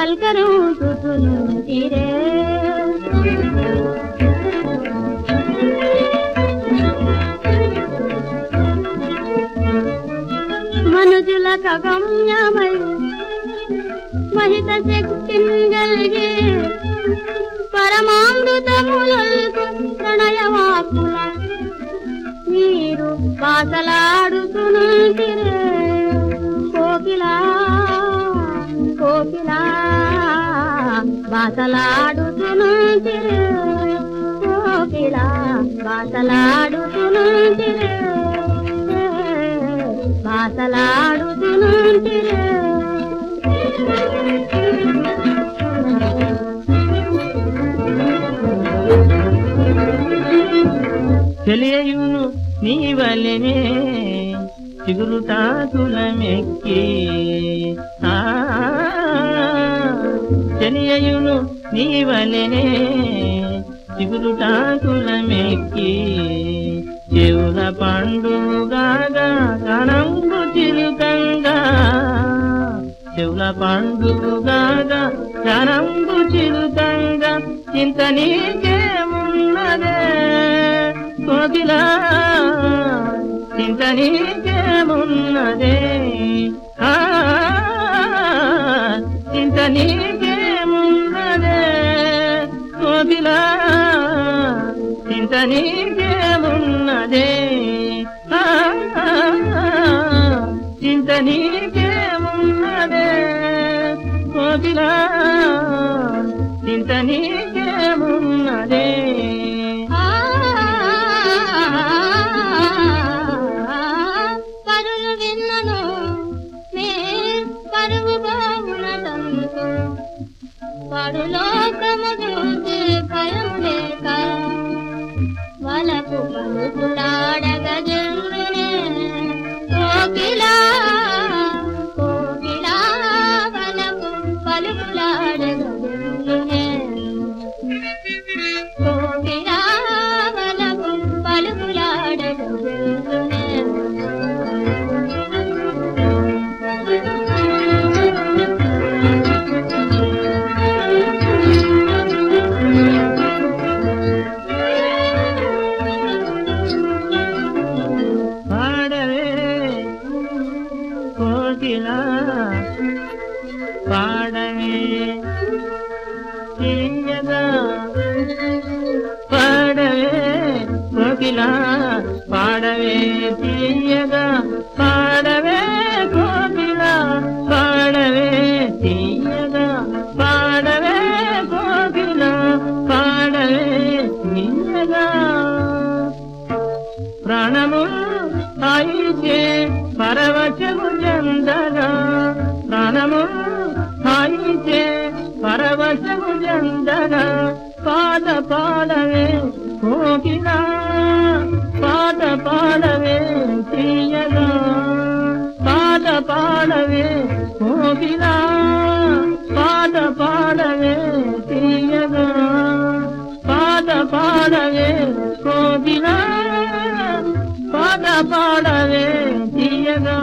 పల్కరుతునుంటిరే మనుజుల గమ్యమై మహిత శక్తింగల్గే పరమామృతములకు ప్రణయవాకుల మీరు పాసలాడుతునుంటిరే కోకిలా కోకిలా బాసలాడుతునుంటిరే కోకిలా బాసలాడుతునుంటిరే బాసలాడుతునుంటిరే తెలియయును నీ వల్లనే చిగురుటాకులమెక్కి ఆ తెలియయును నీ వల్లనే చిగురుటాకులమెక్కి చెవుల పండుగా గణంబు చిలుకంగా చెవుల పండుగా గణంబు చిలుకంగా చింత నీకేమున్నదే కోకిలా చింత నీకేమున్నదే ఆ చింత నీకేమున్నదే కోకిలా చింత నీకేమున్నదే ఆ చింత నీకేమున్నదే కోకిలా చింత నీకేమున్నదే పరులు విన్నను నే పరువు బాగున తంతు పరులోకము చూసి భయం లేక వలకు పలుకులాడగ జల్లునే కోకిలా కోకిలా వలకు పలుకులాడగ జల్లునే కోకిలా వలకు పలుకులాడగ జల్లునే పాడవే కోకిలా పాడవే తీయగా పాడవే కోకిలా పాడవే తీయగా పాడవే కోకిలా పాడవే తీయగా పాడవే కోకిలా పాడవే తీయగా ప్రాణము హాయిచే పరవశము జందగా ప్రాణము హాయిచే పరవశము జందగా పాద పాడవే కోకిలా పాద పాడవే తీయగా పాద పాడవే కోకిలా పాద పాడవే తీయగా పాద పాడవే కోకిలా పాద పాడవే తీయగా